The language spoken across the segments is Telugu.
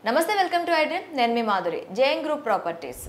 నమస్తే వెల్కమ్ టు ఐడ్రీమ్ నేను మీ మాధురి జేఎన్ గ్రూప్ ప్రాపర్టీస్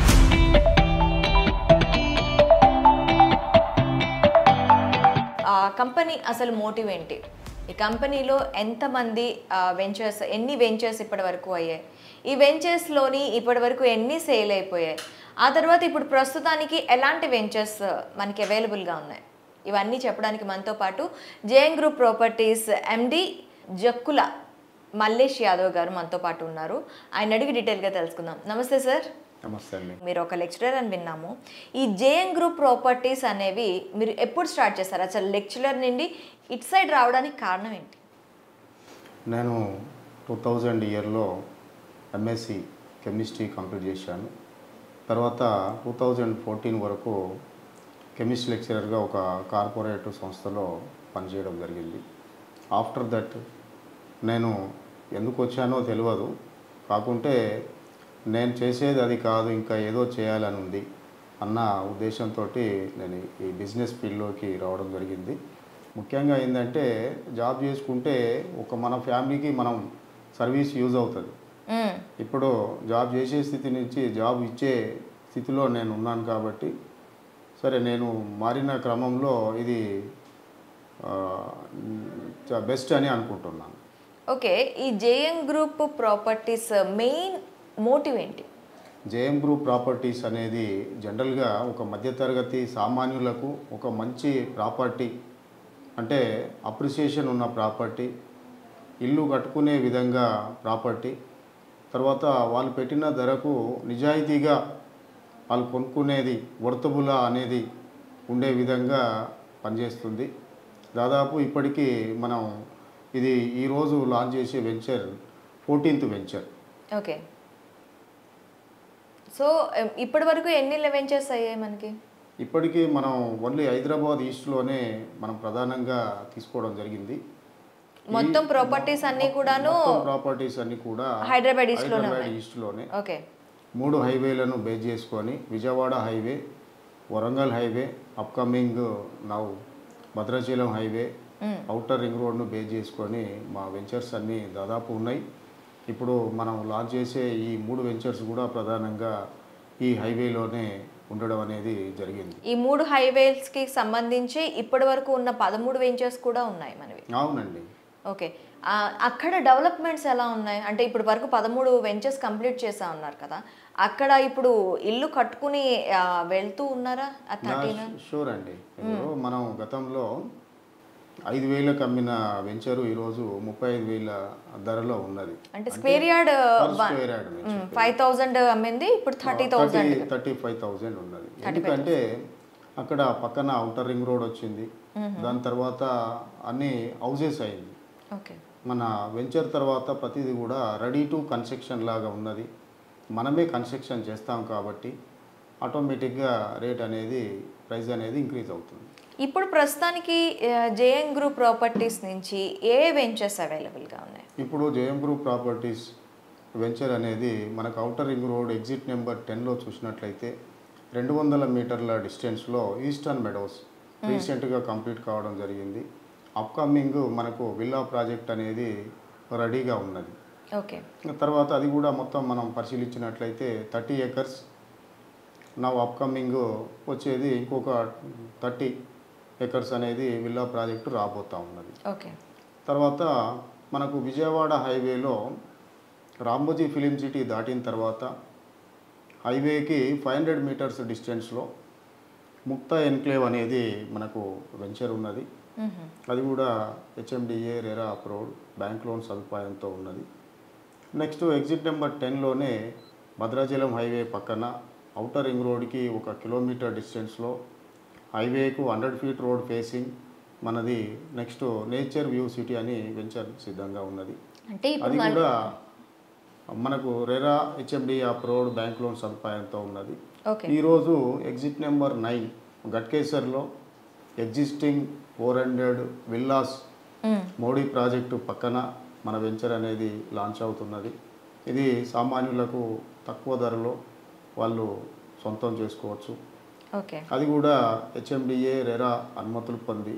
ఆ కంపెనీ అసలు మోటివ్ ఏంటి ఈ కంపెనీలో ఎంతమంది వెంచర్స్ ఎన్ని వెంచర్స్ ఇప్పటి వరకు అయ్యాయి ఈ వెంచర్స్లోని ఇప్పటి వరకు ఎన్ని సేల్ అయిపోయాయి ఆ తర్వాత ఇప్పుడు ప్రస్తుతానికి ఎలాంటి వెంచర్స్ మనకి అవైలబుల్గా ఉన్నాయి ఇవన్నీ చెప్పడానికి మనతో పాటు JN group properties MD Jakkula Mallesh Yadav garu మనతో పాటు ఉన్నారు ఆయన అడిగి డీటెయిల్గా తెలుసుకుందాం నమస్తే సార్ నమస్తే అండి మీరు ఒక లెక్చరర్ అని విన్నాము ఈ జేఎన్ గ్రూప్ ప్రాపర్టీస్ అనేవి మీరు ఎప్పుడు స్టార్ట్ చేస్తారు అసలు లెక్చరర్ నుండి ఇటు సైడ్ రావడానికి కారణం ఏంటి నేను టూ థౌజండ్ ఇయర్లో ఎంఎస్సి కెమిస్ట్రీ కంప్లీట్ చేశాను తర్వాత టూ థౌజండ్ ఫోర్టీన్ వరకు కెమిస్ట్రీ లెక్చరర్గా ఒక కార్పొరేట్ సంస్థలో పనిచేయడం జరిగింది ఆఫ్టర్ దట్ నేను ఎందుకు వచ్చానో తెలియదు కాకుంటే నేను చేసేది అది కాదు ఇంకా ఏదో చేయాలని ఉంది అన్న ఉద్దేశంతో నేను ఈ బిజినెస్ ఫీల్డ్లోకి రావడం జరిగింది ముఖ్యంగా ఏంటంటే జాబ్ చేసుకుంటే ఒక మన ఫ్యామిలీకి మనం సర్వీస్ యూజ్ అవుతుంది మ్మ్. ఇప్పుడు జాబ్ చేసే స్థితి నుంచి జాబ్ ఇచ్చే స్థితిలో నేను ఉన్నాను కాబట్టి సరే నేను మారిన క్రమంలో ఇది బెస్ట్ అని అనుకుంటున్నాను ఓకే ఈ JN group properties main motive ఏంటి జేఎం గ్రూప్ ప్రాపర్టీస్ అనేది జనరల్గా ఒక మధ్యతరగతి సామాన్యులకు ఒక మంచి ప్రాపర్టీ అంటే అప్రిసియేషన్ ఉన్న ప్రాపర్టీ ఇల్లు కట్టుకునే విధంగా ప్రాపర్టీ తర్వాత వాళ్ళు పెట్టిన ధరకు నిజాయితీగా వాళ్ళు కొనుక్కునేది వర్తబులా అనేది ఉండే విధంగా పనిచేస్తుంది దాదాపు ఇప్పటికీ మనం ఇది ఈరోజు లాంచ్ చేసే venture fourteenth venture okay so ఇప్పటి వరకు ఎన్ని వెంచర్స్ అయ్యాయి మనకి ఇప్పటికీ మనం ఓన్లీ హైదరాబాద్ ఈస్ట్లోనే మనం ప్రధానంగా తీసుకోవడం జరిగింది మొత్తం ప్రాపర్టీస్ అన్నీ కూడాను ప్రాపర్టీస్ అన్ని కూడా హైదరాబాద్ ఈస్ట్లోనే హైదరాబాద్ ఉన్నాయి ఈస్ట్లోనే ఓకే మూడు హైవేలను బేస్ చేసుకొని Vijayawada highway Warangal highway upcoming now Bhadrachalam highway outer ring రోడ్ను బేస్ చేసుకొని మా వెంచర్స్ అన్నీ దాదాపు ఉన్నాయి ఇప్పుడు మనం లాంచ్ చేసే ఈ మూడు వెంచర్స్ కూడా ప్రధానంగా ఈ హైవేలోనే ఉండడం అనేది జరిగింది ఈ మూడు హైవేస్కి సంబంధించి ఇప్పటి వరకు ఉన్న పదమూడు వెంచర్స్ కూడా ఉన్నాయి మనవి అవునండి ఓకే ఆ, అక్కడ డెవలప్మెంట్స్ ఎలా ఉన్నాయి అంటే ఇప్పుడు వరకు పదమూడు వెంచర్స్ కంప్లీట్ చేసా ఉన్నారు కదా అక్కడ ఇప్పుడు ఇల్లు కట్టుకుని ఆ, వెళ్తూ ఉన్నారా ఆ థర్టీన్ షూర్ అండి ఇప్పుడు మనం గతంలో ఐదు వేలకు అమ్మిన వెంచరు ఈరోజు ముప్పై ఐదు వేల ధరలో ఉన్నది అంటే square yard Per square yard venture. Five thousand అమ్మింది ఇప్పుడు thirty thousand thirty five thousand ఉన్నది ఎందుకంటే అక్కడ పక్కన అవుటర్ రింగ్ రోడ్ వచ్చింది దాని తర్వాత అన్ని హౌజెస్ అయింది ఓకే మన వెంచర్ తర్వాత ప్రతిదీ కూడా రెడీ టు కన్స్ట్రక్షన్ లాగా ఉన్నది మనమే కన్స్ట్రక్షన్ చేస్తాం కాబట్టి ఆటోమేటిక్గా రేట్ అనేది ప్రైస్ అనేది ఇంక్రీజ్ అవుతుంది ఇప్పుడు ప్రస్తుతానికి జేఎన్ గ్రూప్ ప్రాపర్టీస్ నుంచి ఏ వెంచర్స్ అవైలబుల్గా ఉన్నాయి ఇప్పుడు జేఎం గ్రూప్ ప్రాపర్టీస్ వెంచర్ అనేది మనకు outer ring road exit number టెన్లో చూసినట్లయితే రెండు వందల మీటర్ల డిస్టెన్స్లో ఈస్టర్న్ మెడోస్ రీసెంట్గా కంప్లీట్ కావడం జరిగింది అప్కమింగ్ మనకు విల్లా ప్రాజెక్ట్ అనేది రెడీగా ఉన్నది ఓకే తర్వాత అది కూడా మొత్తం మనం పరిశీలించినట్లయితే థర్టీ ఏకర్స్ నా అప్కమింగ్ వచ్చేది ఇంకొక థర్టీ ఏకర్స్ అనేది విల్లా ప్రాజెక్టు రాబోతూ ఉన్నది ఓకే తర్వాత మనకు విజయవాడ హైవేలో రామోజీ ఫిలిం సిటీ దాటిన తర్వాత హైవేకి ఫైవ్ హండ్రెడ్ మీటర్స్ డిస్టెన్స్లో ముక్తా ఎన్క్లేవ్ అనేది మనకు వెంచర్ ఉన్నది అది కూడా HMDA RERA approved bank loan సదుపాయంతో ఉన్నది నెక్స్ట్ ఎగ్జిట్ నెంబర్ టెన్లోనే భద్రాచలం హైవే పక్కన అవుటర్ రింగ్ రోడ్కి ఒక కిలోమీటర్ డిస్టెన్స్లో హైవేకు హండ్రెడ్ ఫీట్ రోడ్ ఫేసింగ్ మనది నెక్స్ట్ నేచర్ వ్యూ సిటీ అని వెంచర్ సిద్ధంగా ఉన్నది అంటే ఇప్పుడు అది మన- కూడా మనకు RERA HMD approved bank loan సదుపాయంతో ఉన్నది ఓకే ఈరోజు ఎగ్జిట్ నెంబర్ నైన్ గట్కేసర్లో ఎగ్జిస్టింగ్ ఫోర్ హండ్రెడ్ విల్లాస్ మ్మ్. మోడీ ప్రాజెక్టు పక్కన మన వెంచర్ అనేది లాంచ్ అవుతున్నది ఇది సామాన్యులకు తక్కువ ధరలో వాళ్ళు సొంతం చేసుకోవచ్చు ఓకే అది కూడా హెచ్ఎండిఏ రెరా అనుమతులు పొంది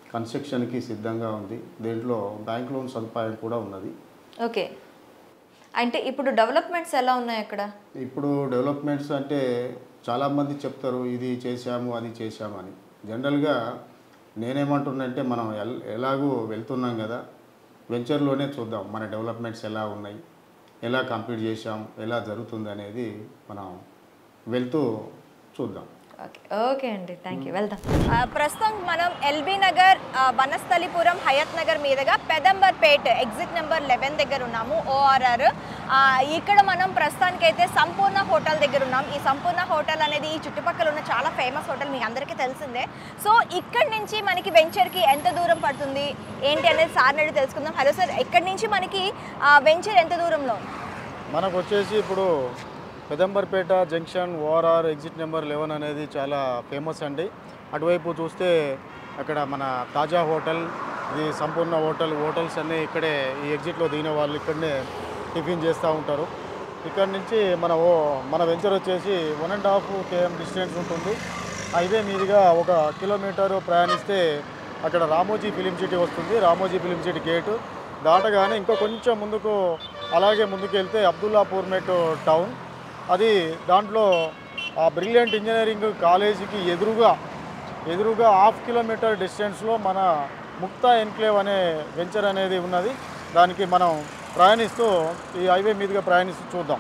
కన్స్ట్రక్షన్కి సిద్ధంగా ఉంది దీంట్లో బ్యాంక్ లోన్ సదుపాయం కూడా ఉన్నది ఓకే అంటే ఇప్పుడు డెవలప్మెంట్స్ ఎలా ఉన్నాయి అక్కడ ఇప్పుడు డెవలప్మెంట్స్ అంటే చాలామంది చెప్తారు ఇది చేశాము అది చేశాము అని జనరల్గా నేనేమంటున్నంటే మనం ఎల్ ఎలాగూ వెళ్తున్నాం కదా వెంచర్లోనే చూద్దాం మన డెవలప్మెంట్స్ ఎలా ఉన్నాయి ఎలా కంప్లీట్ చేశాం ఎలా జరుగుతుంది అనేది మనం వెళ్తూ చూద్దాం ఓకే ఓకే అండి థ్యాంక్ యూ వెళ్దాం ప్రస్తుతం మనం ఎల్బీ నగర్ ఆ, వనస్థలిపురం హయత్ నగర్ మీదుగా పెదంబర్పేట్ ఎగ్జిట్ నెంబర్ లెవెన్ దగ్గర ఉన్నాము ఓఆర్ఆర్ ఇక్కడ మనం ప్రస్తుతానికైతే సంపూర్ణ హోటల్ దగ్గర ఉన్నాం ఈ సంపూర్ణ హోటల్ అనేది ఈ చుట్టుపక్కల ఉన్న చాలా ఫేమస్ హోటల్ మీకు అందరికీ తెలిసిందే సో ఇక్కడ నుంచి మనకి వెంచర్కి ఎంత దూరం పడుతుంది ఏంటి అనేది సార్ అడిగి తెలుసుకుందాం హలో సార్ ఇక్కడి నుంచి మనకి వెంచర్ ఎంత దూరంలో ఉంది మనకు వచ్చేసి ఇప్పుడు Peddamberpet junction ORR exit number eleven అనేది చాలా ఫేమస్ అండి అటువైపు చూస్తే అక్కడ మన తాజా హోటల్ ఇది సంపూర్ణ హోటల్ హోటల్స్ అన్నీ ఇక్కడే ఈ ఎగ్జిట్లో దిగిన వాళ్ళు ఇక్కడనే టిఫిన్ చేస్తూ ఉంటారు ఇక్కడ నుంచి మన ఓ మన వెంచర్ వచ్చేసి one and half KM distance ఉంటుంది హైవే మీదుగా ఒక కిలోమీటర్ ప్రయాణిస్తే అక్కడ రామోజీ ఫిలిం సిటీ వస్తుంది రామోజీ ఫిలిం సిటీ గేటు దాటగానే ఇంకా కొంచెం ముందుకు అలాగే ముందుకు వెళ్తే అబ్దుల్లాపూర్ మెట్ టౌన్ అది దాంట్లో ఆ బ్రిలియంట్ ఇంజనీరింగ్ కాలేజీకి ఎదురుగా ఎదురుగా హాఫ్ కిలోమీటర్ డిస్టెన్స్లో మన ముక్తా ఎన్క్లేవ్ అనే వెంచర్ అనేది ఉన్నది దానికి మనం ప్రయాణిస్తూ ఈ హైవే మీదుగా ప్రయాణిస్తూ చూద్దాం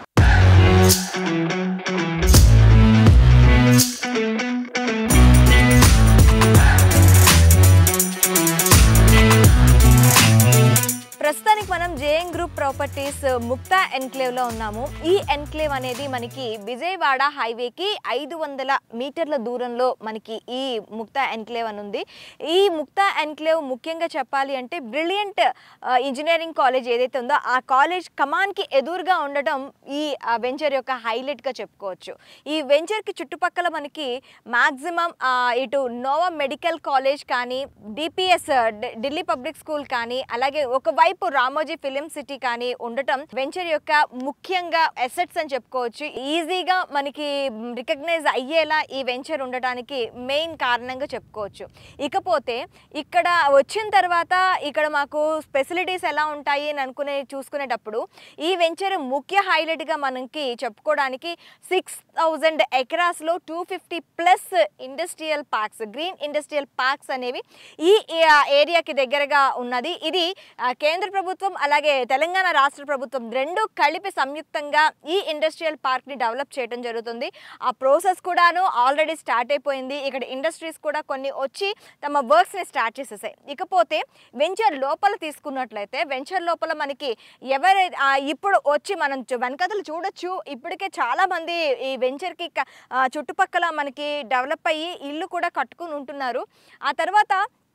ప్రస్తుతానికి మనం JN group properties Mukta enclave లో ఉన్నాము ఈ ఎన్క్లేవ్ అనేది మనకి విజయవాడ హైవేకి ఐదు వందల మీటర్ల దూరంలో మనకి ఈ ముక్తా ఎన్క్లేవ్ అని ఉంది ఈ ముక్తా ఎన్క్లేవ్ ముఖ్యంగా చెప్పాలి అంటే బ్రిలియంట్ ఇంజనీరింగ్ కాలేజ్ ఏదైతే ఉందో ఆ కాలేజ్ కమాన్కి ఎదురుగా ఉండటం ఈ వెంచర్ యొక్క హైలైట్గా చెప్పుకోవచ్చు ఈ వెంచర్కి చుట్టుపక్కల మనకి మ్యాక్సిమం ఇటు నోవా మెడికల్ కాలేజ్ కానీ డిపిఎస్ ఢిల్లీ పబ్లిక్ స్కూల్ కానీ అలాగే ఒకవైపు రామోజీ ఫిలిం సిటీ కానీ ఉండటం వెంచర్ యొక్క ముఖ్యంగా ఎసెట్స్ అని చెప్పుకోవచ్చు ఈజీగా మనకి రికగ్నైజ్ అయ్యేలా ఈ వెంచర్ ఉండటానికి మెయిన్ కారణంగా చెప్పుకోవచ్చు ఇకపోతే ఇక్కడ వచ్చిన తర్వాత ఇక్కడ మాకు ఫెసిలిటీస్ ఎలా ఉంటాయి అని అనుకునే చూసుకునేటప్పుడు ఈ వెంచర్ ముఖ్య హైలైట్గా మనకి చెప్పుకోవడానికి సిక్స్ థౌజండ్ ఎకరాస్లో two fifty plus industrial parks green industrial parks అనేవి ఈ ఆ, ఏరియాకి దగ్గరగా ఉన్నది ఇది ఆ, కేంద్ర ప్రభుత్వం అలాగే తెలంగాణ రాష్ట్ర ప్రభుత్వం రెండు కలిపి సంయుక్తంగా ఈ ఇండస్ట్రియల్ పార్క్ని డెవలప్ చేయడం జరుగుతుంది ఆ ప్రాసెస్ కూడాను ఆల్రెడీ స్టార్ట్ అయిపోయింది ఇక్కడ ఇండస్ట్రీస్ కూడా కొన్ని వచ్చి తమ వర్క్స్ని స్టార్ట్ చేసేసాయి ఇకపోతే వెంచర్ లోపల తీసుకున్నట్లయితే వెంచర్ లోపల మనకి ఎవరై ఆ, ఇప్పుడు వచ్చి మనం చు- వెనకతలు చూడొచ్చు ఇప్పటికే చాలా మంది ఈ వెంచర్కి క- ఆ, చుట్టుపక్కల మనకి డెవలప్ అయ్యి ఇల్లు కూడా కట్టుకుని ఉంటున్నారు ఆ తర్వాత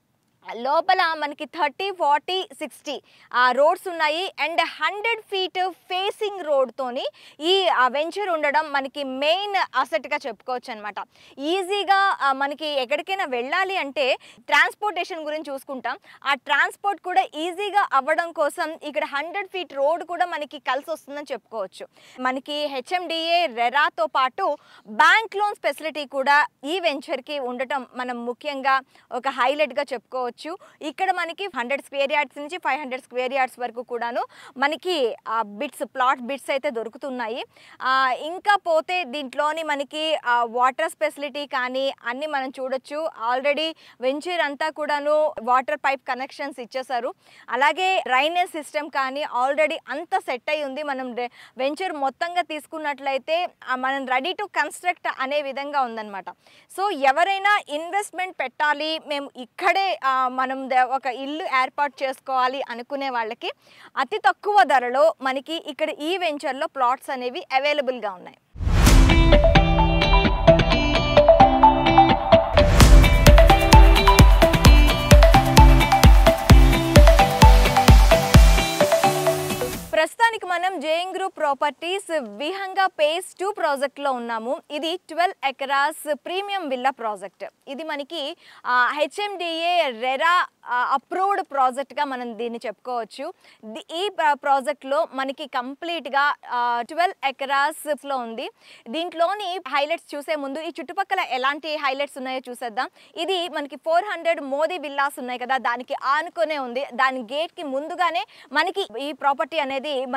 లోపల మనకి థర్టీ ఫార్టీ సిక్స్టీ ఆ రోడ్స్ ఉన్నాయి అండ్ హండ్రెడ్ ఫీట్ ఫేసింగ్ రోడ్తోని ఈ వెంచర్ ఉండడం మనకి మెయిన్ అసెట్గా చెప్పుకోవచ్చు అనమాట ఈజీగా ఆ, మనకి ఎక్కడికైనా వెళ్ళాలి అంటే ట్రాన్స్పోర్టేషన్ గురించి చూసుకుంటాం ఆ ట్రాన్స్పోర్ట్ కూడా ఈజీగా అవ్వడం కోసం ఇక్కడ హండ్రెడ్ ఫీట్ రోడ్ కూడా మనకి కలిసి వస్తుందని చెప్పుకోవచ్చు మనకి హెచ్ఎండిఏ రెరాతో పాటు బ్యాంక్ లోన్స్ ఫెసిలిటీ కూడా ఈ వెంచర్కి ఉండటం మనం ముఖ్యంగా ఒక హైలైట్గా చెప్పుకోవచ్చు ఇక్కడ మనకి హండ్రెడ్ స్క్వేర్ యార్డ్స్ నుంచి ఫైవ్ హండ్రెడ్ స్క్వేర్ యార్డ్స్ వరకు కూడాను మనకి బిట్స్ ప్లాట్ బిట్స్ అయితే దొరుకుతున్నాయి ఆ, ఇంకా పోతే దీంట్లోని మనకి వాటర్ ఫెసిలిటీ కానీ అన్ని మనం చూడొచ్చు ఆల్రెడీ వెంచర్ అంతా కూడాను వాటర్ పైప్ కనెక్షన్స్ ఇచ్చేసారు అలాగే డ్రైనేజ్ సిస్టమ్ కానీ ఆల్రెడీ అంత సెట్ అయి ఉంది మనం వెంచర్ మొత్తంగా తీసుకున్నట్లయితే ఆ, మనం రెడీ టు కన్స్ట్రక్ట్ అనే విధంగా ఉందన్నమాట సో ఎవరైనా ఇన్వెస్ట్మెంట్ పెట్టాలి మేము ఇక్కడే ఆ, మనం ద- ఒక ఇల్లు ఏర్పాటు చేసుకోవాలి అనుకునే వాళ్ళకి అతి తక్కువ ధరలో మనకి ఇక్కడ ఈ వెంచర్లో ప్లాట్స్ అనేవి అవైలబుల్గా ఉన్నాయి ప్రస్తుతానికి మనం JN group properties Vihanga phase two ప్రాజెక్ట్లో ఉన్నాము ఇది twelve acres premium villa project ఇది మనకి హెచ్ఎండిఏ రెరా అప్రూవ్డ్ ప్రాజెక్ట్గా మనం దీన్ని చెప్పుకోవచ్చు ది- ఈ ప్రాజెక్ట్లో మనకి కంప్లీట్గా ట్వెల్వ్ ఎకరాస్లో ఉంది దీంట్లోని హైలైట్స్ చూసే ముందు ఈ చుట్టుపక్కల ఎలాంటి హైలైట్స్ ఉన్నాయో చూసేద్దాం ఇది మనకి ఫోర్ హండ్రెడ్ మోదీ విల్లాస్ ఉన్నాయి కదా దానికి ఆనుకునే ఉంది దాని గేట్కి ముందుగానే మనకి ఈ ప్రాపర్టీ అనేది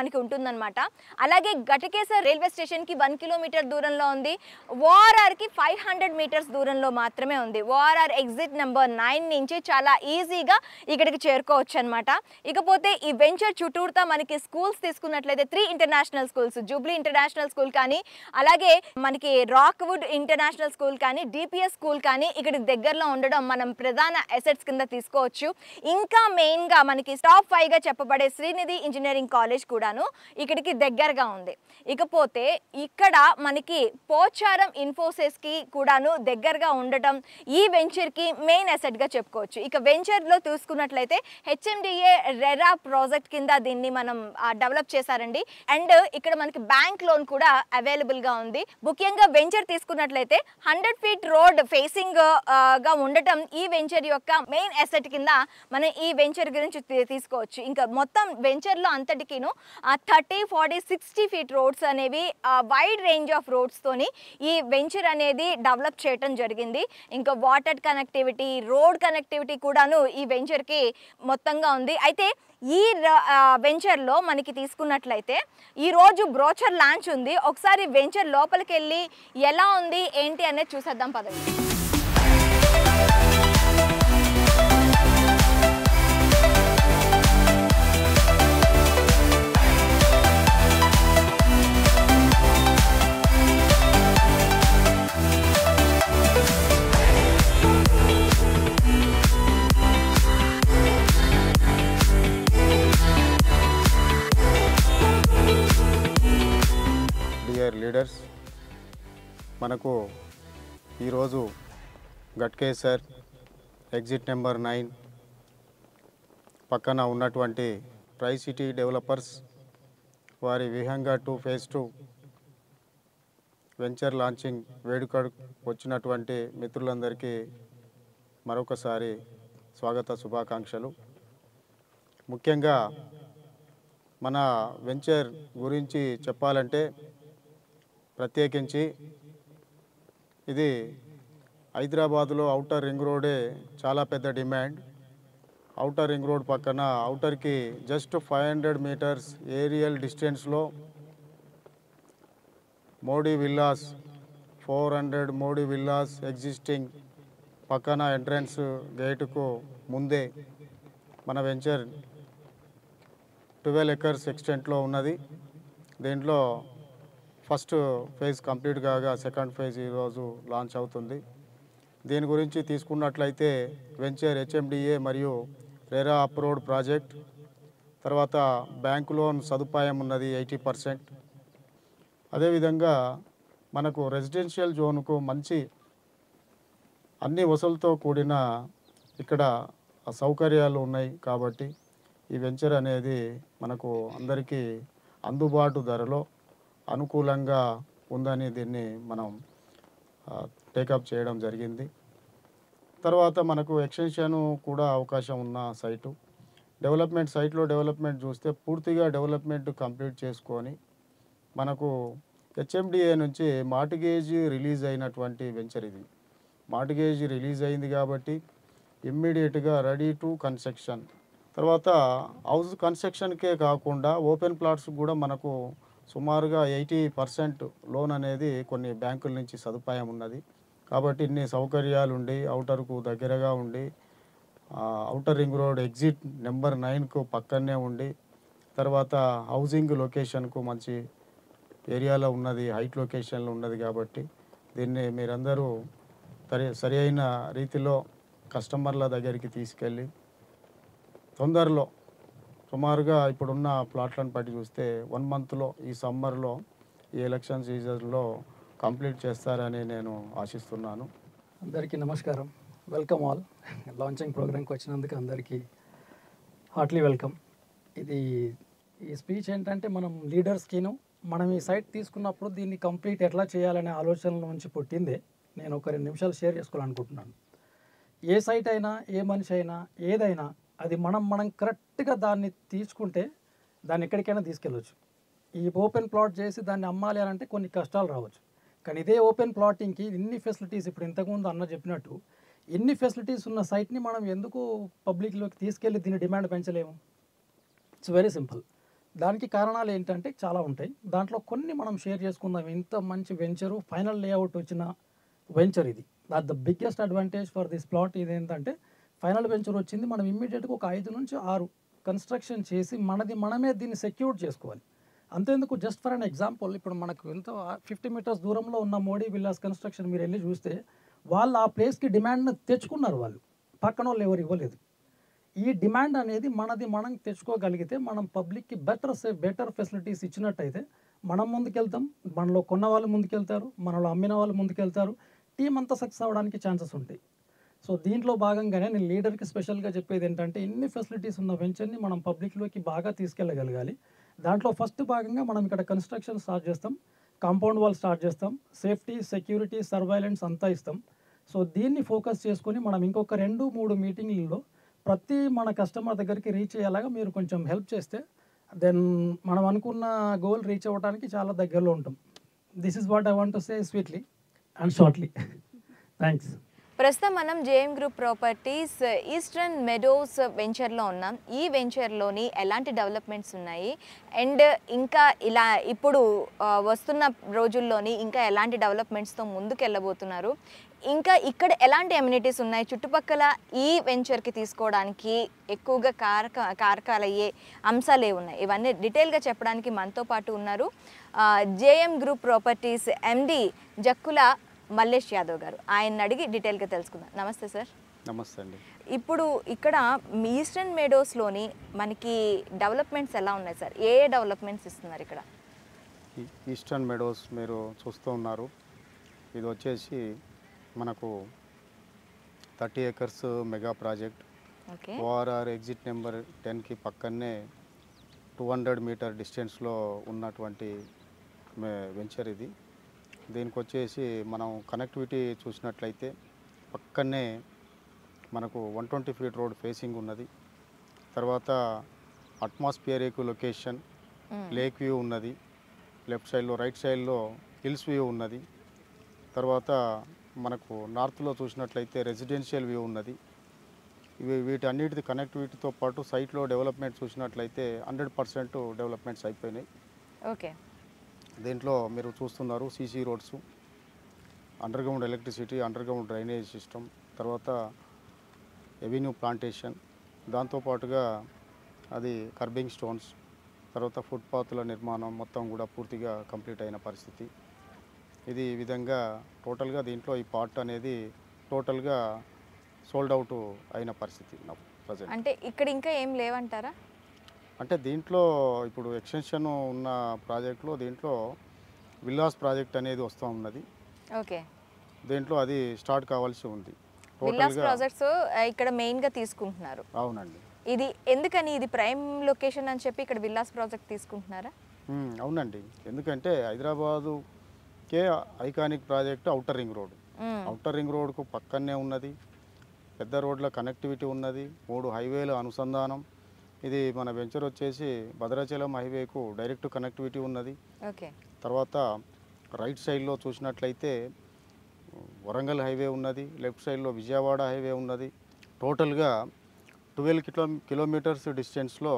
మనకి ఉంటుందన్నమాట అలాగే గటకేసర్ రైల్వే స్టేషన్కి వన్ కిలోమీటర్ దూరంలో ఉంది ఓఆర్ఆర్కి ఫైవ్ హండ్రెడ్ మీటర్స్ దూరంలో మాత్రమే ఉంది ఓఆర్ఆర్ ఎగ్జిట్ నెంబర్ నైన్ నుంచి చాలా ఈజీగా ఇక్కడికి చేరుకోవచ్చు అనమాట ఇకపోతే ఈ వెంచర్ చుట్టూరుతా మనకి స్కూల్స్ తీసుకున్నట్లయితే three international schools Jubilee international school కానీ అలాగే మనకి రాక్వుడ్ ఇంటర్నేషనల్ స్కూల్ కానీ డిపిఎస్ స్కూల్ కానీ ఇక్కడ దగ్గరలో ఉండడం మనం ప్రధాన అసెట్స్ కింద తీసుకోవచ్చు ఇంకా మెయిన్గా మనకి టాప్ ఫైవ్గా చెప్పబడే శ్రీనిధి ఇంజనీరింగ్ కాలేజ్ కూడాను ఇక్కడికి దగ్గరగా ఉంది ఇకపోతే ఇక్కడ మనకి పోచారం ఇన్ఫోసిస్కి కూడాను దగ్గరగా ఉండటం ఈ వెంచర్కి మెయిన్ అసెట్గా చెప్పుకోవచ్చు ఇక వెంచర్లో చూసుకున్నట్లయితే హెచ్ఎండిఏ రెరా ప్రాజెక్ట్ కింద దీన్ని మనం డెవలప్ చేశారండి అండ్ ఇక్కడ మనకి బ్యాంక్ లోన్ కూడా అవైలబుల్గా ఉంది ముఖ్యంగా వెంచర్ తీసుకున్నట్లయితే హండ్రెడ్ ఫీట్ రోడ్ ఫేసింగ్ గా ఉండటం ఈ వెంచర్ యొక్క మెయిన్ అసెట్ కింద మనం ఈ వెంచర్ గురించి తీ- తీసుకోవచ్చు ఇంకా మొత్తం వెంచర్లో అంతటికిను thirty forty sixty feet roads అనేవి వైడ్ రేంజ్ ఆఫ్ రోడ్స్తోని ఈ వెంచర్ అనేది డెవలప్ చేయటం జరిగింది ఇంకా వాటర్ కనెక్టివిటీ రోడ్ కనెక్టివిటీ కూడాను ఈ వెంచర్కి మొత్తంగా ఉంది అయితే ఈ ర- ఆ, వెంచర్లో మనకి తీసుకున్నట్లయితే ఈ రోజు బ్రోచర్ లాంచ్ ఉంది ఒకసారి వెంచర్ లోపలికి వెళ్ళి ఎలా ఉంది ఏంటి అనేది చూసేద్దాం పదండి డియర్ లీడర్స్ మనకు ఈరోజు గట్కేసర్ ఎగ్జిట్ నెంబర్ నైన్ పక్కన ఉన్నటువంటి ట్రై సిటీ డెవలపర్స్ వారి Vihanga two phase two venture launching వేడుక వచ్చినటువంటి మిత్రులందరికీ మరొకసారి స్వాగత శుభాకాంక్షలు ముఖ్యంగా మన వెంచర్ గురించి చెప్పాలంటే ప్రత్యేకించి ఇది హైదరాబాదులో అవుటర్ రింగ్ రోడే చాలా పెద్ద డిమాండ్ అవుటర్ రింగ్ రోడ్ పక్కన అవుటర్కి just five hundred metres aerial డిస్టెన్స్లో Modi villas four hundred Modi villas existing పక్కన ఎంట్రన్స్ గేటుకు ముందే మన వెంచర్ ట్వెల్వ్ ఎకర్స్ ఎక్స్టెంట్లో ఉన్నది దీంట్లో ఫస్ట్ ఫేజ్ కంప్లీట్ కాగా సెకండ్ ఫేజ్ ఈరోజు లాంచ్ అవుతుంది దీని గురించి తీసుకున్నట్లయితే వెంచర్ హెచ్ఎండిఏ మరియు రేరా అప్రోడ్ ప్రాజెక్ట్ తర్వాత బ్యాంక్ లోన్ సదుపాయం ఉన్నది ఎయిటీ పర్సెంట్ అదేవిధంగా మనకు రెసిడెన్షియల్ జోన్కు మంచి అన్ని వసతులతో కూడిన ఇక్కడ సౌకర్యాలు ఉన్నాయి కాబట్టి ఈ వెంచర్ అనేది మనకు అందరికీ అందుబాటు ధరలో అనుకూలంగా ఉందని దీన్ని మనం టేకప్ చేయడం జరిగింది తర్వాత మనకు ఎక్స్టెన్షన్ కూడా అవకాశం ఉన్న సైటు డెవలప్మెంట్ సైట్లో డెవలప్మెంట్ చూస్తే పూర్తిగా డెవలప్మెంట్ కంప్లీట్ చేసుకొని మనకు హెచ్ఎండిఏ నుంచి మార్టిగేజ్ రిలీజ్ అయినటువంటి వెంచర్ ఇది మార్టిగేజ్ రిలీజ్ అయింది కాబట్టి ఇమ్మీడియట్గా రెడీ టు కన్స్ట్రక్షన్ తర్వాత హౌస్ కన్స్ట్రక్షన్కే కాకుండా ఓపెన్ ప్లాట్స్ కూడా మనకు సుమారుగా ఎయిటీ పర్సెంట్ లోన్ అనేది కొన్ని బ్యాంకుల నుంచి సదుపాయం ఉన్నది కాబట్టి ఇన్ని సౌకర్యాలు ఉండి అవుటర్కు దగ్గరగా ఉండి outer ring road exit number నైన్కు పక్కనే ఉండి తర్వాత హౌసింగ్ లొకేషన్కు మంచి ఏరియాలో ఉన్నది హైట్ లొకేషన్లో ఉన్నది కాబట్టి దీన్ని మీరందరూ సరి సరి అయిన రీతిలో కస్టమర్ల దగ్గరికి తీసుకెళ్ళి తొందరలో సుమారుగా ఇప్పుడున్న ప్లాట్లను బట్టి చూస్తే వన్ మంత్లో ఈ సమ్మర్లో ఈ ఎలక్షన్ సీజన్లో కంప్లీట్ చేస్తారని నేను ఆశిస్తున్నాను అందరికీ నమస్కారం వెల్కమ్ ఆల్ లాంచింగ్ ప్రోగ్రామ్కి వచ్చినందుకు అందరికీ హార్ట్లీ వెల్కమ్ ఇది ఈ స్పీచ్ ఏంటంటే మనం లీడర్స్కిను మనం ఈ సైట్ తీసుకున్నప్పుడు దీన్ని కంప్లీట్ ఎట్లా చేయాలనే ఆలోచనల నుంచి పుట్టిందే నేను ఒక రెండు నిమిషాలు షేర్ చేసుకోవాలనుకుంటున్నాను ఏ సైట్ అయినా ఏ మనిషి అయినా ఏదైనా అది మనం మనం కరెక్ట్గా దాన్ని తీసుకుంటే దాన్ని ఎక్కడికైనా తీసుకెళ్ళొచ్చు ఈ ఓపెన్ ప్లాట్ చేసి దాన్ని అమ్మాలి అని అంటే కొన్ని కష్టాలు రావచ్చు కానీ ఇదే ఓపెన్ ప్లాటింగ్కి ఇన్ని ఫెసిలిటీస్ ఇప్పుడు ఇంతకుముందు అన్న చెప్పినట్టు ఇన్ని ఫెసిలిటీస్ ఉన్న సైట్ని మనం ఎందుకు పబ్లిక్లోకి తీసుకెళ్ళి దీని డిమాండ్ పెంచలేము ఇట్స్ వెరీ సింపుల్ దానికి కారణాలు ఏంటంటే చాలా ఉంటాయి దాంట్లో కొన్ని మనం షేర్ చేసుకుందాం ఇంత మంచి వెంచరు ఫైనల్ లేఅవుట్ వచ్చిన వెంచర్ ఇది that the biggest advantage for this plot ఇది ఏంటంటే ఫైనల్ వెంచర్ వచ్చింది మనం ఇమ్మీడియట్గా ఒక ఐదు నుంచి ఆరు కన్స్ట్రక్షన్ చేసి మనది మనమే దీన్ని సెక్యూర్ చేసుకోవాలి అంతేందుకు జస్ట్ ఫర్ అన్ ఎగ్జాంపుల్ ఇప్పుడు మనకు ఎంత ఫిఫ్టీ మీటర్స్ దూరంలో ఉన్న మోడీ విల్లాస్ కన్స్ట్రక్షన్ మీరు వెళ్ళి చూస్తే వాళ్ళు ఆ ప్లేస్కి డిమాండ్ని తెచ్చుకున్నారు వాళ్ళు పక్కన వాళ్ళు ఎవరు ఇవ్వలేదు ఈ డిమాండ్ అనేది మనది మనం తెచ్చుకోగలిగితే మనం పబ్లిక్కి బెటర్ సేఫ్ బెటర్ ఫెసిలిటీస్ ఇచ్చినట్టయితే మనం ముందుకెళ్తాం మనలో కొన్న వాళ్ళు ముందుకెళ్తారు మనలో అమ్మిన వాళ్ళు ముందుకెళ్తారు టీం అంతా సక్సెస్ అవ్వడానికి ఛాన్సెస్ ఉంటాయి సో దీంట్లో భాగంగానే నేను లీడర్కి స్పెషల్గా చెప్పేది ఏంటంటే ఇన్ని ఫెసిలిటీస్ ఉన్న వెంచర్ని మనం పబ్లిక్లోకి బాగా తీసుకెళ్ళగలగాలి దాంట్లో ఫస్ట్ భాగంగా మనం ఇక్కడ కన్స్ట్రక్షన్ స్టార్ట్ చేస్తాం కాంపౌండ్ వాల్ స్టార్ట్ చేస్తాం సేఫ్టీ సెక్యూరిటీ సర్వైలెన్స్ అంతా ఇస్తాం సో దీన్ని ఫోకస్ చేసుకొని మనం ఇంకొక రెండు మూడు మీటింగ్లలో ప్రతి మన కస్టమర్ దగ్గరికి రీచ్ అయ్యేలాగా మీరు కొంచెం హెల్ప్ చేస్తే దెన్ మనం అనుకున్న గోల్ రీచ్ అవ్వడానికి చాలా దగ్గరలో ఉంటాం this is what I want to say sweetly and shortly thanks ప్రస్తుతం మనం JM group properties Eastern Meadows వెంచర్లో ఉన్నాం ఈ వెంచర్లోని ఎలాంటి డెవలప్మెంట్స్ ఉన్నాయి అండ్ ఇంకా ఇలా ఇప్పుడు ఆ, వస్తున్న రోజుల్లోని ఇంకా ఎలాంటి డెవలప్మెంట్స్తో ముందుకు వెళ్ళబోతున్నారు ఇంకా ఇక్కడ ఎలాంటి అమ్యూనిటీస్ ఉన్నాయి చుట్టుపక్కల ఈ వెంచర్కి తీసుకోవడానికి ఎక్కువగా కారక కారకాలయ్యే అంశాలు ఏ ఉన్నాయి ఇవన్నీ డీటెయిల్గా చెప్పడానికి మనతో పాటు ఉన్నారు JM group properties MD Jakkula Mallesh Yadav garu ఆయన అడిగి డీటెయిల్గా తెలుసుకుందాం నమస్తే సార్ నమస్తే అండి ఇప్పుడు ఇక్కడ మీ ఈస్టర్న్ మేడోస్లోని మనకి డెవలప్మెంట్స్ ఎలా ఉన్నాయి సార్ ఏ ఏ డెవలప్మెంట్స్ ఇస్తున్నారు ఇక్కడ ఈ ఈస్టర్న్ మెడోస్ మీరు చూస్తూ ఉన్నారు ఇది వచ్చేసి మనకు thirty acres mega project okay ORR exit number టెన్కి పక్కనే టూ హండ్రెడ్ మీటర్ డిస్టెన్స్లో ఉన్నటువంటి మే- వెంచర్ ఇది దీనికి వచ్చేసి మనం కనెక్టివిటీ చూసినట్లయితే పక్కనే మనకు one twenty feet road facing ఉన్నది తర్వాత అట్మాస్ఫియరిక్ లొకేషన్ లేక్ వ్యూ ఉన్నది లెఫ్ట్ సైడ్లో రైట్ సైడ్లో హిల్స్ వ్యూ ఉన్నది తర్వాత మనకు నార్త్లో చూసినట్లయితే రెసిడెన్షియల్ వ్యూ ఉన్నది ఇవి వీటన్నిటిది కనెక్టివిటీతో పాటు సైట్లో డెవలప్మెంట్ చూసినట్లయితే హండ్రెడ్ పర్సెంట్ డెవలప్మెంట్స్ అయిపోయినాయి ఓకే దీంట్లో మీరు చూస్తున్నారు CC roads under ground electricity under ground drainage system తర్వాత ఎవెన్యూ ప్లాంటేషన్ దాంతోపాటుగా అది కర్బింగ్ స్టోన్స్ తర్వాత ఫుట్పాత్ల నిర్మాణం మొత్తం కూడా పూర్తిగా కంప్లీట్ అయిన పరిస్థితి ఇది ఈ విధంగా టోటల్గా దీంట్లో ఈ పార్ట్ అనేది టోటల్గా సోల్డ్ అవుట్ అయిన పరిస్థితి ప్రజెంట్ అంటే ఇక్కడ ఇంకా ఏం లేవంటారా అంటే దీంట్లో ఇప్పుడు ఎక్స్టెన్షన్ ఉన్న ప్రాజెక్ట్లో దీంట్లో విల్లాస్ ప్రాజెక్ట్ అనేది వస్తూ ఉన్నది ఓకే దీంట్లో అది స్టార్ట్ కావాల్సి ఉంది విల్లాస్ టోటల్గా ప్రాజెక్ట్స్ ఇక్కడ మెయిన్గా తీసుకుంటున్నారు అవునండి ఇది ఎందుకని ఇది ప్రైమ్ లొకేషన్ అని చెప్పి ఇక్కడ విల్లాస్ ప్రాజెక్ట్ తీసుకుంటున్నారా ఉమ్, అవునండి ఎందుకంటే హైదరాబాదుకే iconic project outer ring road మ్మ్. అవుటర్ రింగ్ రోడ్కు పక్కనే ఉన్నది పెద్ద రోడ్ల కనెక్టివిటీ ఉన్నది మూడు హైవేల అనుసంధానం ఇది మన వెంచర్ వచ్చేసి భద్రాచలం హైవేకు డైరెక్ట్ కనెక్టివిటీ ఉన్నది ఓకే తర్వాత రైట్ సైడ్లో చూసినట్లయితే వరంగల్ హైవే ఉన్నది లెఫ్ట్ సైడ్లో విజయవాడ హైవే ఉన్నది టోటల్గా ట్వెల్వ్ కిలో కిలోమీటర్స్ డిస్టెన్స్లో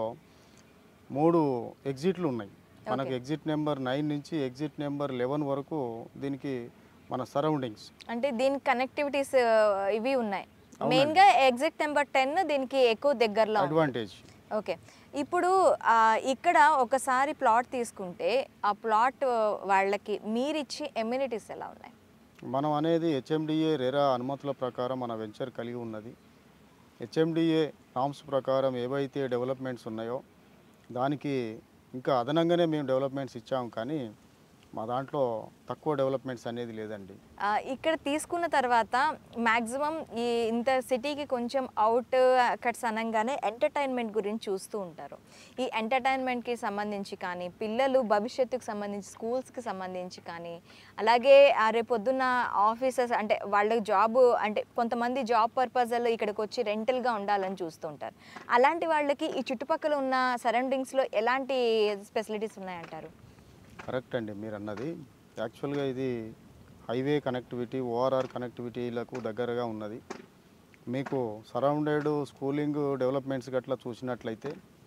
మూడు ఎగ్జిట్లు ఉన్నాయి మనకు Okay. ఎగ్జిట్ నెంబర్ నైన్ నుంచి ఎగ్జిట్ నెంబర్ లెవెన్ వరకు దీనికి మన సరౌండింగ్స్ అంటే దీని కనెక్టివిటీస్ ఇవి ఉన్నాయి అవునండి. మెయిన్గా ఎగ్జిట్ నెంబర్ టెన్ దీనికి ఎక్కువ దగ్గరలో ఉంది. అడ్వాంటేజ్ ఓకే ఇప్పుడు ఆ, ఇక్కడ ఒకసారి ప్లాట్ తీసుకుంటే ఆ ప్లాట్ వాళ్ళకి మీరిచ్చి ఎమ్యూనిటీస్ ఎలా ఉన్నాయి మనం అనేది హెచ్ఎండిఏ రెరా అనుమతుల ప్రకారం మన వెంచర్ కలిగి ఉన్నది హెచ్ఎండిఏ నామ్స్ ప్రకారం ఏవైతే డెవలప్మెంట్స్ ఉన్నాయో దానికి ఇంకా అదనంగానే మేము డెవలప్మెంట్స్ ఇచ్చాము కానీ మా దాంట్లో తక్కువ డెవలప్మెంట్స్ అనేది లేదండి ఆ, ఇక్కడ తీసుకున్న తర్వాత మ్యాక్సిమం ఈ ఇంత సిటీకి కొంచెం అవుట్ కట్స్ అనగానే ఎంటర్టైన్మెంట్ గురించి చూస్తూ ఉంటారు ఈ ఎంటర్టైన్మెంట్కి సంబంధించి కానీ పిల్లలు భవిష్యత్తుకు సంబంధించి స్కూల్స్కి సంబంధించి కానీ అలాగే ఆ రేపొద్దున్న ఆఫీసర్స్ అంటే వాళ్ళ జాబ్ అంటే కొంతమంది జాబ్ పర్పస్లో ఇక్కడికి వచ్చి రెంటల్గా ఉండాలని చూస్తూ ఉంటారు అలాంటి వాళ్ళకి ఈ చుట్టుపక్కల ఉన్న సరౌండింగ్స్లో ఎలాంటి ఫెసిలిటీస్ ఉన్నాయంటారు కరెక్ట్ అండి మీరు అన్నది యాక్చువల్గా ఇది హైవే కనెక్టివిటీ ఓఆర్ఆర్ కనెక్టివిటీలకు దగ్గరగా ఉన్నది మీకు సరౌండెడ్ స్కూలింగ్ డెవలప్మెంట్స్ గట్లా చూసినట్లయితే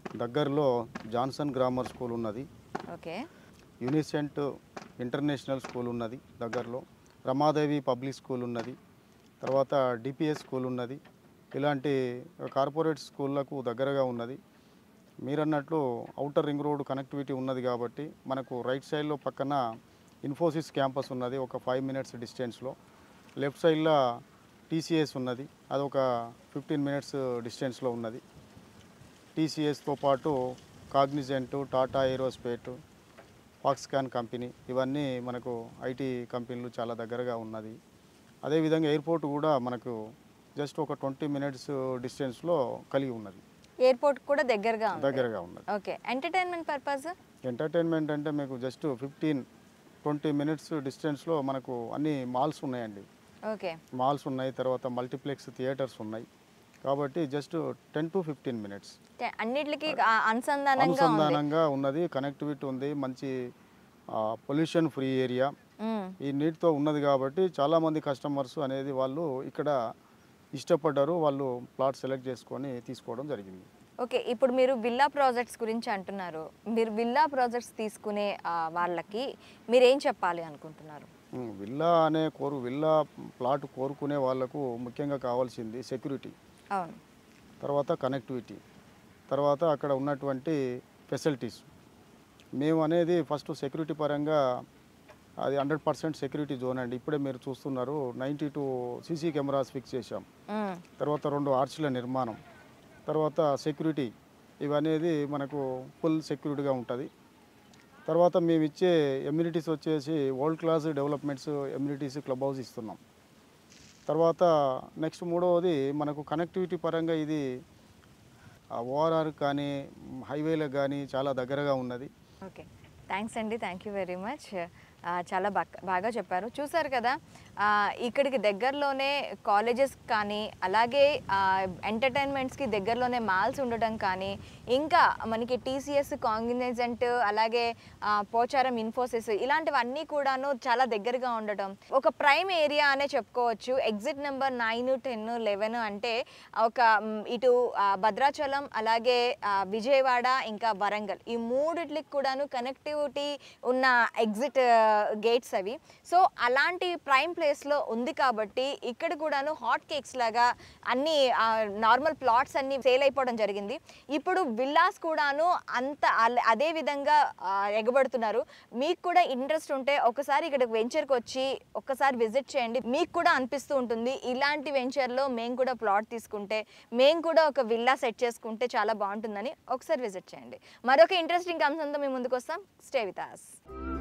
దగ్గరలో జాన్సన్ గ్రామర్ స్కూల్ ఉన్నది ఓకే యూనిసెంట్ ఇంటర్నేషనల్ స్కూల్ ఉన్నది దగ్గరలో రమాదేవి పబ్లిక్ స్కూల్ ఉన్నది తర్వాత డిపిఎస్ స్కూల్ ఉన్నది ఇలాంటి కార్పొరేట్ స్కూళ్ళకు దగ్గరగా ఉన్నది మీరన్నట్లు అవుటర్ రింగ్ రోడ్ కనెక్టివిటీ ఉన్నది కాబట్టి మనకు రైట్ సైడ్లో పక్కన ఇన్ఫోసిస్ క్యాంపస్ ఉన్నది ఒక ఫైవ్ మినిట్స్ డిస్టెన్స్లో లెఫ్ట్ సైడ్లో టీసీఎస్ ఉన్నది అదొక ఫిఫ్టీన్ మినిట్స్ డిస్టెన్స్లో ఉన్నది టీసీఎస్తో పాటు Cognizant Tata aerospace Foxconn company ఇవన్నీ మనకు ఐటీ కంపెనీలు చాలా దగ్గరగా ఉన్నది అదేవిధంగా ఎయిర్పోర్ట్ కూడా మనకు జస్ట్ ఒక ట్వంటీ మినిట్స్ డిస్టెన్స్లో కలిగి ఉన్నది ఎయిర్పోర్ట్ కూడా దగ్గరగా ఉంది దగ్గరగా ఉన్నది ఓకే ఎంటర్టైన్మెంట్ పర్పస్ ఎంటర్టైన్మెంట్ అంటే మీకు జస్ట్ ఫిఫ్టీన్ ట్వంటీ మినిట్స్ డిస్టెన్స్లో మనకు అన్ని మాల్స్ ఉన్నాయండి ఓకే మాల్స్ ఉన్నాయి తర్వాత మల్టీప్లెక్స్ థియేటర్స్ ఉన్నాయి కాబట్టి just ten to fifteen minutes అన్నిటికి అనుసంధానంగా ఉంది అనుసంధానంగా ఉన్నది కనెక్టివిటీ ఉంది మంచి పొల్యూషన్ ఫ్రీ ఏరియా మ్మ్. ఈ నీటితో ఉన్నది కాబట్టి చాలామంది కస్టమర్స్ అనేది వాళ్ళు ఇక్కడ ఇష్టపడ్డారు వాళ్ళు ప్లాట్ సెలెక్ట్ చేసుకొని తీసుకోవడం జరిగింది ఓకే ఇప్పుడు మీరు విల్లా ప్రాజెక్ట్స్ గురించి అంటున్నారు మీరు విల్లా ప్రాజెక్ట్స్ తీసుకునే ఆ, వాళ్ళకి మీరు ఏం చెప్పాలి అనుకుంటున్నారు ఉమ్, విల్లా అనే కోరు విల్లా ప్లాట్ కోరుకునే వాళ్ళకు ముఖ్యంగా కావాల్సింది సెక్యూరిటీ అవును తర్వాత కనెక్టివిటీ తర్వాత అక్కడ ఉన్నటువంటి ఫెసిలిటీస్ మేము అనేది ఫస్ట్ సెక్యూరిటీ పరంగా అది హండ్రెడ్ పర్సెంట్ సెక్యూరిటీ జోన్ అండి ఇప్పుడే మీరు చూస్తున్నారు ninety two CC cameras fix చేశాం మ్మ్. తర్వాత రెండు ఆర్చ్ల నిర్మాణం తర్వాత సెక్యూరిటీ ఇవనేది మనకు ఫుల్ సెక్యూరిటీగా ఉంటుంది తర్వాత మేము ఇచ్చే ఎమ్యూనిటీస్ వచ్చేసి world class developments amenities club house ఇస్తున్నాం తర్వాత నెక్స్ట్ మూడవది మనకు కనెక్టివిటీ పరంగా ఇది ఓఆర్ఆర్ కానీ హైవేలకు కానీ చాలా దగ్గరగా ఉన్నది ఓకే థ్యాంక్స్ అండి థ్యాంక్ యూ వెరీ మచ్ చాలా బాగా బాగా చెప్పారు చూసారు కదా ఆ, ఇక్కడికి దగ్గరలోనే కాలేజెస్ కానీ అలాగే ఎంటర్టైన్మెంట్స్కి దగ్గరలోనే మాల్స్ ఉండటం కానీ ఇంకా మనకి టీసీఎస్ కాంగినైజెంట్ అలాగే ఆ, పోచారం ఇన్ఫోసిస్ ఇలాంటివన్నీ కూడాను చాలా దగ్గరగా ఉండటం ఒక ప్రైమ్ ఏరియా అనే చెప్పుకోవచ్చు exit number nine ten eleven అంటే ఒక మ్, ఇటు ఆ, భద్రాచలం అలాగే ఆ, విజయవాడ ఇంకా వరంగల్ ఈ మూడిట్లకి కూడాను కనెక్టివిటీ ఉన్న ఎగ్జిట్ గేట్స్ అవి సో అలాంటి ప్రైమ్ ప్లేస్లో ఉంది కాబట్టి ఇక్కడ కూడాను హాట్ కేక్స్ లాగా అన్ని నార్మల్ ప్లాట్స్ అన్ని సేల్ అయిపోవడం జరిగింది ఇప్పుడు విల్లాస్ కూడాను అంత అల- అదే విధంగా ఆ, ఎగబడుతున్నారు మీకు కూడా ఇంట్రెస్ట్ ఉంటే ఒకసారి ఇక్కడ వెంచర్కి వచ్చి ఒక్కసారి విజిట్ చేయండి మీకు కూడా అనిపిస్తూ ఉంటుంది ఇలాంటి వెంచర్లో మేము కూడా ప్లాట్ తీసుకుంటే మేము కూడా ఒక విల్లా సెట్ చేసుకుంటే చాలా బాగుంటుందని ఒకసారి విజిట్ చేయండి మరొక ఇంట్రెస్టింగ్ అంశంతో మేము ముందుకు వస్తాం స్టే విత్ us